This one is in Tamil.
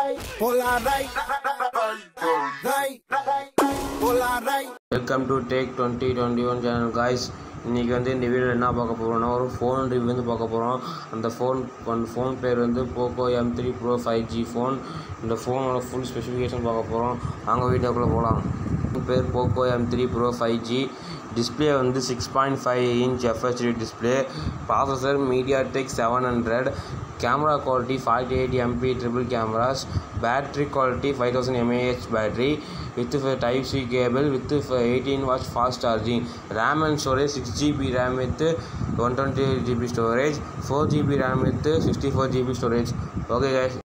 Hola, right, right, hola, right. Welcome to tech twenty twenty one channel guys இன்றைக்கி வந்து இந்த வீடியோவில் என்ன பார்க்க போகிறோம்னா ஒரு ஃபோன் ரிவ்யூ வந்து பார்க்க போகிறோம் அந்த ஃபோன் அந்த ஃபோன் பேர் வந்து Poco M three pro five G phone இந்த ஃபோனோட ஃபுல் ஸ்பெசிஃபிகேஷன் பார்க்க போகிறோம் அங்கே வீடியோக்குள்ளே போகலாம் பேர் Poco M three pro five G display வந்து six point five inch FHD display processor MediaTek seven hundred camera quality forty eight MP triple cameras battery quality five thousand mAh battery with type C cable with eighteen watt fast charging RAM and storage six GB RAM with one twenty GB storage four GB RAM with sixty four GB storage okay guys